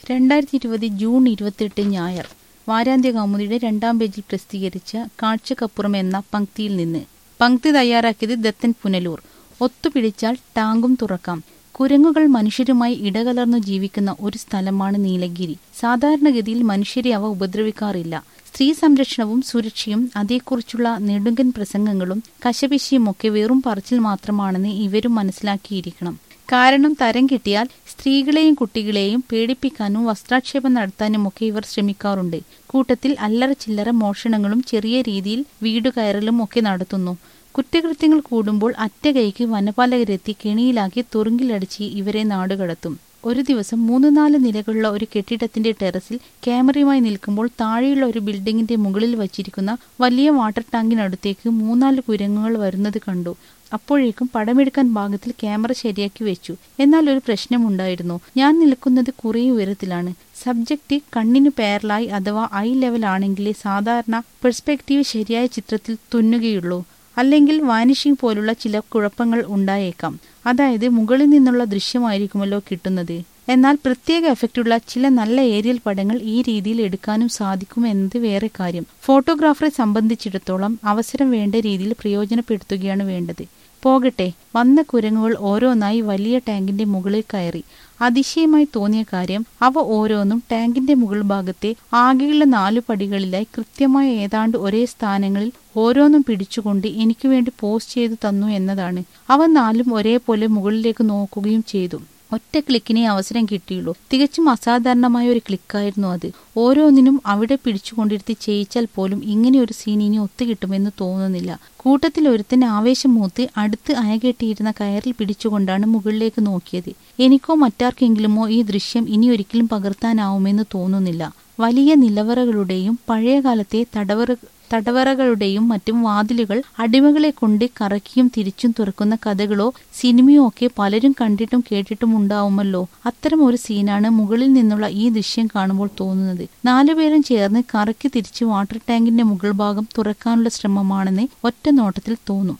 രണ്ടായിരത്തി ഇരുപത് ജൂൺ ഇരുപത്തെട്ട് ഞായർ വാരാന്ത്യ കൗമുദിയുടെ രണ്ടാം പേജിൽ പ്രസിദ്ധീകരിച്ച കാഴ്ചക്കപ്പുറം എന്ന പങ്ക്തിയിൽ നിന്ന് പങ്ക്തി തയ്യാറാക്കിയത് ദത്തൻ പുനലൂർ ഒത്തുപിടിച്ചാൽ ടാങ്കും തുറക്കാം കുരങ്ങുകൾ മനുഷ്യരുമായി ഇടകലർന്നു ജീവിക്കുന്ന ഒരു സ്ഥലമാണ് നീലഗിരി സാധാരണഗതിയിൽ മനുഷ്യരെ അവ ഉപദ്രവിക്കാറില്ല സ്ത്രീ സംരക്ഷണവും സുരക്ഷയും അതേക്കുറിച്ചുള്ള നെടുങ്കൻ പ്രസംഗങ്ങളും കശപിശിയുമൊക്കെ വെറും പറച്ചിൽ മാത്രമാണെന്ന് ഇവരും മനസ്സിലാക്കിയിരിക്കണം കാരണം തരം കിട്ടിയാൽ സ്ത്രീകളെയും കുട്ടികളെയും പേടിപ്പിക്കാനും വസ്ത്രാക്ഷേപം നടത്താനുമൊക്കെ ഇവർ ശ്രമിക്കാറുണ്ട് കൂട്ടത്തിൽ അല്ലറ ചില്ലറ മോഷണങ്ങളും ചെറിയ രീതിയിൽ വീടുകയറലും ഒക്കെ നടത്തുന്നു കുറ്റകൃത്യങ്ങൾ കൂടുമ്പോൾ അറ്റ കൈക്ക് വനപാലകരെത്തി കെണിയിലാക്കി തുറുങ്കിലടിച്ച് ഇവരെ നാടുകടത്തും ഒരു ദിവസം മൂന്ന് നാല് നിലകളുള്ള ഒരു കെട്ടിടത്തിന്റെ ടെറസിൽ ക്യാമറയുമായി നിൽക്കുമ്പോൾ താഴെയുള്ള ഒരു ബിൽഡിങ്ങിന്റെ മുകളിൽ വച്ചിരിക്കുന്ന വലിയ വാട്ടർ ടാങ്കിനടുത്തേക്ക് മൂന്നാല് കുരങ്ങുകൾ വരുന്നത് കണ്ടു അപ്പോഴേക്കും പടമെടുക്കാൻ ഭാഗത്തിൽ ക്യാമറ ശരിയാക്കി വെച്ചു എന്നാൽ ഒരു പ്രശ്നമുണ്ടായിരുന്നു ഞാൻ നിൽക്കുന്നത് കുറേ ഉയരത്തിലാണ് സബ്ജക്റ്റ് കണ്ണിന് പേരലായി അഥവാ ഐ ലെവൽ ആണെങ്കിലേ സാധാരണ പെർസ്പെക്റ്റീവ് ശരിയായ ചിത്രത്തിൽ തുന്നുകയുള്ളൂ അല്ലെങ്കിൽ വാനിഷിംഗ് പോലുള്ള ചില കുഴപ്പങ്ങൾ ഉണ്ടായേക്കാം അതായത് മുകളിൽ നിന്നുള്ള ദൃശ്യമായിരിക്കുമല്ലോ കിട്ടുന്നത് എന്നാൽ പ്രത്യേക എഫക്റ്റുള്ള ചില നല്ല ഏരിയൽ പടങ്ങൾ ഈ രീതിയിൽ എടുക്കാനും സാധിക്കും എന്നത് വേറെ കാര്യം ഫോട്ടോഗ്രാഫറെ സംബന്ധിച്ചിടത്തോളം അവസരം വേണ്ട രീതിയിൽ പ്രയോജനപ്പെടുത്തുകയാണ് വേണ്ടത് പോകട്ടെ വന്ന കുരങ്ങുകൾ ഓരോന്നായി വലിയ ടാങ്കിന്റെ മുകളിൽ കയറി അതിശയമായി തോന്നിയ കാര്യം അവ ഓരോന്നും ടാങ്കിന്റെ മുകൾ ഭാഗത്തെ ആകെയുള്ള നാലു പടികളിലായി കൃത്യമായ ഏതാണ്ട് ഒരേ സ്ഥാനങ്ങളിൽ ഓരോന്നും പിടിച്ചുകൊണ്ട് എനിക്ക് വേണ്ടി പോസ്റ്റ് ചെയ്തു തന്നു എന്നതാണ് അവ നാലും ഒരേപോലെ മുകളിലേക്ക് നോക്കുകയും ചെയ്തു ഒറ്റ ക്ലിക്കിനെ അവസരം കിട്ടിയുള്ളൂ തികച്ചും അസാധാരണമായ ഒരു ക്ലിക്കായിരുന്നു അത് ഓരോന്നിനും അവിടെ പിടിച്ചുകൊണ്ടിരുത്തി ചെയ്യിച്ചാൽ പോലും ഇങ്ങനെ ഒരു സീൻ ഇനി ഒത്തുകിട്ടുമെന്ന് തോന്നുന്നില്ല കൂട്ടത്തിൽ ഒരുത്തൻ ആവേശം മൂത്ത് അടുത്ത് അയകെട്ടിയിരുന്ന കയറിൽ പിടിച്ചുകൊണ്ടാണ് മുകളിലേക്ക് നോക്കിയത് എനിക്കോ മറ്റാർക്കെങ്കിലുമോ ഈ ദൃശ്യം ഇനി ഒരിക്കലും പകർത്താനാവുമെന്ന് തോന്നുന്നില്ല വലിയ നിലവറകളുടെയും പഴയകാലത്തെ തടവറ തടവറകളുടെയും മറ്റും വാതിലുകൾ അടിമകളെ കൊണ്ട് കറക്കിയും തിരിച്ചും തുറക്കുന്ന കഥകളോ സിനിമയോ ഒക്കെ പലരും കണ്ടിട്ടും കേട്ടിട്ടും ഉണ്ടാവുമല്ലോ അത്തരം ഒരു സീനാണ് മുകളിൽ നിന്നുള്ള ഈ ദൃശ്യം കാണുമ്പോൾ തോന്നുന്നത് നാലുപേരും ചേർന്ന് കറക്കി തിരിച്ച് വാട്ടർ ടാങ്കിന്റെ മുകൾ ഭാഗം തുറക്കാനുള്ള ശ്രമമാണെന്ന് ഒറ്റ നോട്ടത്തിൽ തോന്നും